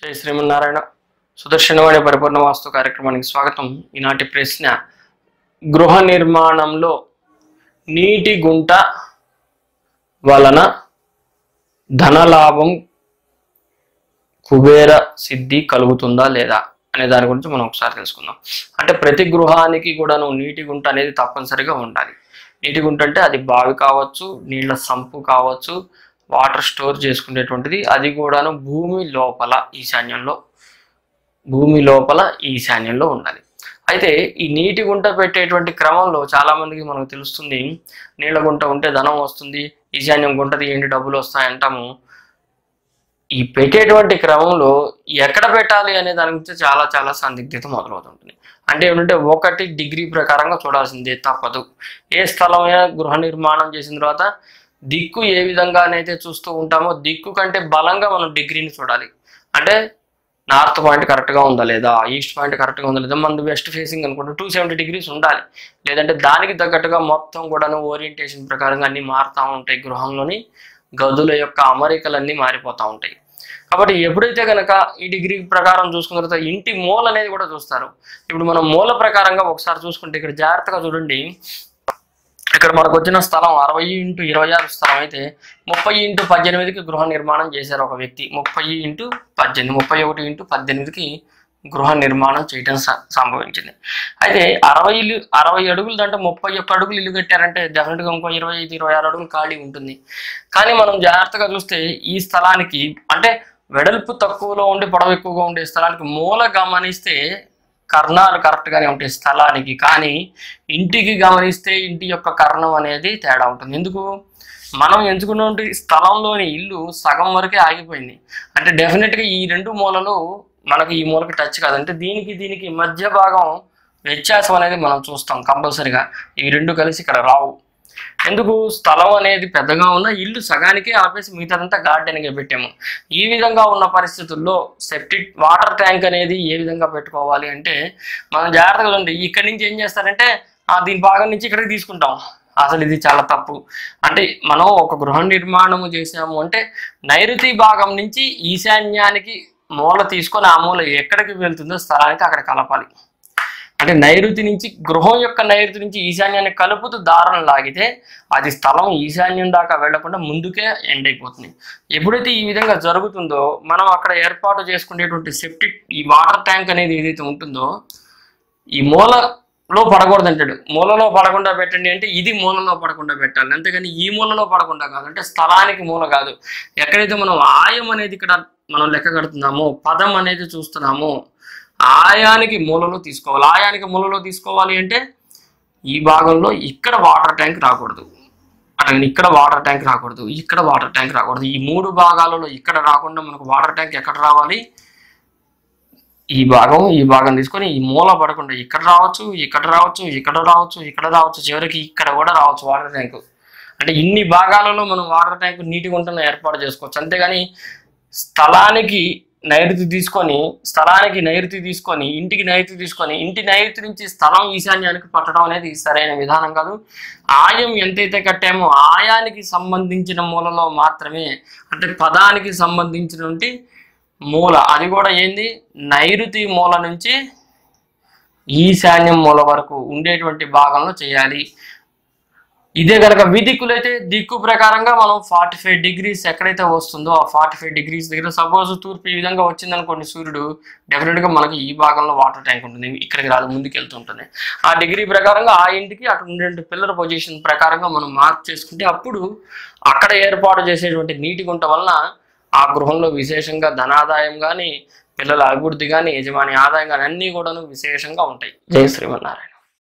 జై శ్రీమన్నారాయణ సుదర్శనవాణి పరిపూర్ణ వాస్తు కార్యక్రమానికి స్వాగతం ఈనాటి ప్రశ్న గృహ నిర్మాణంలో నీటి గుంట వలన ధనలాభం కుబేర సిద్ధి కలుగుతుందా లేదా అనే దాని గురించి మనం ఒకసారి తెలుసుకుందాం అంటే ప్రతి గృహానికి కూడాను నీటి గుంట అనేది తప్పనిసరిగా ఉండాలి నీటి గుంట అంటే అది బావి కావచ్చు నీళ్ళ సంపు కావచ్చు వాటర్ స్టోర్ చేసుకునేటువంటిది అది కూడాను భూమి లోపల ఈశాన్యంలో భూమి లోపల ఈశాన్యంలో ఉండాలి అయితే ఈ నీటి గుంట పెట్టేటువంటి క్రమంలో చాలా మందికి మనకు తెలుస్తుంది నీళ్ళ గుంట ఉంటే ధనం వస్తుంది ఈశాన్యం గుంట తీయండి డబ్బులు వస్తాయి అంటాము ఈ పెట్టేటువంటి క్రమంలో ఎక్కడ పెట్టాలి అనే దాని గురించి చాలా చాలా సందిగ్ధత మొదలవుతుంటుంది అంటే ఏంటంటే ఒకటి డిగ్రీ ప్రకారంగా చూడాల్సిందే తప్పదు ఏ స్థలమైనా గృహ నిర్మాణం చేసిన తర్వాత దిక్కు ఏ విధంగానైతే చూస్తూ ఉంటామో దిక్కు కంటే బలంగా మనం డిగ్రీని చూడాలి అంటే నార్త్ పాయింట్ కరెక్ట్గా ఉందా లేదా ఈస్ట్ పాయింట్ కరెక్ట్గా ఉందా లేదా మనది వెస్ట్ ఫేసింగ్ అనుకుంటే టూ సెవెంటీ డిగ్రీస్ ఉండాలి లేదంటే దానికి తగ్గట్టుగా మొత్తం కూడాను ఓరియంటేషన్ ప్రకారంగా అన్ని మారుతూ ఉంటాయి గృహంలోని గదుల యొక్క అమరికలన్నీ మారిపోతూ ఉంటాయి కాబట్టి ఎప్పుడైతే కనుక ఈ డిగ్రీ ప్రకారం చూసుకున్న తర్వాత ఇంటి మూల అనేది కూడా చూస్తారు ఇప్పుడు మనం మూల ప్రకారంగా ఒకసారి చూసుకుంటే ఇక్కడ జాగ్రత్తగా చూడండి ఇక్కడ మనకు వచ్చిన స్థలం అరవై ఇంటూ ఇరవై ఆరు స్థలం అయితే ముప్పై ఇంటూ పద్దెనిమిదికి గృహ నిర్మాణం చేశారు ఒక వ్యక్తి ముప్పై ఇంటూ పద్దెనిమిది ముప్పై ఒకటి ఇంటూ పద్దెనిమిదికి గృహ నిర్మాణం చేయడం స- సంభవించింది అయితే అరవై ఇల్లు అరవై అడుగులు అంటే ముప్పై ఒక్క అడుగులు ఇల్లు కట్టారంటే డెఫినెట్గా ఇంకో ఇరవై ఐదు ఇరవై ఆరు అడుగులు ఖాళీ ఉంటుంది కానీ మనం జాగ్రత్తగా చూస్తే ఈ స్థలానికి అంటే వెడల్పు తక్కువలో ఉండి పొడవు ఎక్కువగా ఉండే స్థలానికి మూల గమనిస్తే కర్ణాలు కరెక్ట్గానే ఉంటాయి స్థలానికి కానీ ఇంటికి గమనిస్తే ఇంటి యొక్క కర్ణం అనేది తేడా ఉంటుంది ఎందుకు మనం ఎంచుకున్నటువంటి స్థలంలోని ఇల్లు సగం వరకే ఆగిపోయింది అంటే డెఫినెట్గా ఈ రెండు మూలలు మనకి ఈ మూలకి టచ్ కాదు అంటే దీనికి దీనికి మధ్య భాగం వ్యత్యాసం అనేది మనం చూస్తాం కంపల్సరిగా ఈ రెండు కలిసి ఇక్కడ రావు ఎందుకు స్థలం అనేది పెద్దగా ఉన్న ఇల్లు సగానికే ఆపేసి మిగతాదంతా గార్డెన్గా పెట్టాము ఈ విధంగా ఉన్న పరిస్థితుల్లో సెప్టిక్ వాటర్ ట్యాంక్ అనేది ఏ విధంగా పెట్టుకోవాలి అంటే మనం జాగ్రత్తగా చూడండి ఇక్కడి నుంచి ఏం చేస్తారంటే ఆ దీని భాగం నుంచి ఇక్కడికి తీసుకుంటాం అసలు ఇది చాలా తప్పు అంటే మనం ఒక గృహ నిర్మాణము చేసాము అంటే నైరుతి భాగం నుంచి ఈశాన్యానికి మూల తీసుకొని ఆ మూల ఎక్కడికి వెళ్తుందో స్థలానికి అక్కడ కలపాలి అంటే నైరుతి నుంచి గృహం యొక్క నైరుతి నుంచి ఈశాన్యాన్ని కలుపుతూ దారం లాగితే అది స్థలం ఈశాన్యం దాకా వెళ్లకుండా ముందుకే ఎండ్ అయిపోతుంది ఎప్పుడైతే ఈ విధంగా జరుగుతుందో మనం అక్కడ ఏర్పాటు చేసుకునేటువంటి సెప్టిక్ ఈ వాటర్ ట్యాంక్ అనేది ఏదైతే ఉంటుందో ఈ మూలలో పడకూడదు అంటాడు మూలలో పడకుండా పెట్టండి అంటే ఇది మూలలో పడకుండా పెట్టాలి అంతేగాని ఈ మూలలో పడకుండా కాదు అంటే స్థలానికి మూల కాదు ఎక్కడైతే మనం ఆయం అనేది ఇక్కడ మనం లెక్క కడుతున్నామో పదం అనేది చూస్తున్నామో ఆయానికి మూలలో తీసుకోవాలి ఆయానికి మూలలో తీసుకోవాలి అంటే ఈ భాగంలో ఇక్కడ వాటర్ ట్యాంక్ రాకూడదు అట్లా ఇక్కడ వాటర్ ట్యాంక్ రాకూడదు ఇక్కడ వాటర్ ట్యాంక్ రాకూడదు ఈ మూడు భాగాలలో ఇక్కడ రాకుండా మనకు వాటర్ ట్యాంక్ ఎక్కడ రావాలి ఈ భాగం ఈ భాగం తీసుకొని ఈ మూల పడకుండా ఇక్కడ రావచ్చు ఇక్కడ రావచ్చు ఇక్కడ రావచ్చు ఇక్కడ రావచ్చు చివరికి ఇక్కడ కూడా రావచ్చు వాటర్ ట్యాంక్ అంటే ఇన్ని భాగాలలో మనం వాటర్ ట్యాంక్ నీటి గుంటను ఏర్పాటు చేసుకోవచ్చు అంతేగాని స్థలానికి నైరుతి తీసుకొని స్థలానికి నైరుతి తీసుకొని ఇంటికి నైరుతి తీసుకొని ఇంటి నైరుతి నుంచి స్థలం ఈశాన్యానికి పట్టడం అనేది సరైన విధానం కాదు ఆయం ఎంతైతే కట్టామో ఆయానికి సంబంధించిన మూలలో మాత్రమే అంటే పదానికి సంబంధించినటువంటి మూల అది కూడా ఏంది నైరుతి మూల నుంచి ఈశాన్యం మూల వరకు ఉండేటువంటి భాగంలో చేయాలి ఇదే కనుక విధికులైతే దిక్కు ప్రకారంగా మనం ఫార్టీ ఫైవ్ డిగ్రీస్ ఎక్కడైతే వస్తుందో ఆ ఫార్టీ ఫైవ్ డిగ్రీస్ దగ్గర సపోజ్ తూర్పు ఈ విధంగా వచ్చిందనుకోండి సూర్యుడు డెఫినెట్గా మనకి ఈ భాగంలో వాటర్ ట్యాంక్ ఉంటుంది ఇక్కడికి రాదు ముందుకు వెళ్తుంటుంది ఆ డిగ్రీ ప్రకారంగా ఆ ఇంటికి అటు ఉండే పిల్లర్ పొజిషన్ ప్రకారంగా మనం మార్క్ చేసుకుంటే అప్పుడు అక్కడ ఏర్పాటు చేసేటువంటి నీటి గుంట వలన ఆ గృహంలో విశేషంగా ధనాదాయం కానీ పిల్లల అభివృద్ధి కానీ యజమాని ఆదాయం కానీ అన్నీ కూడాను విశేషంగా ఉంటాయి జై శ్రీమన్నారాయణ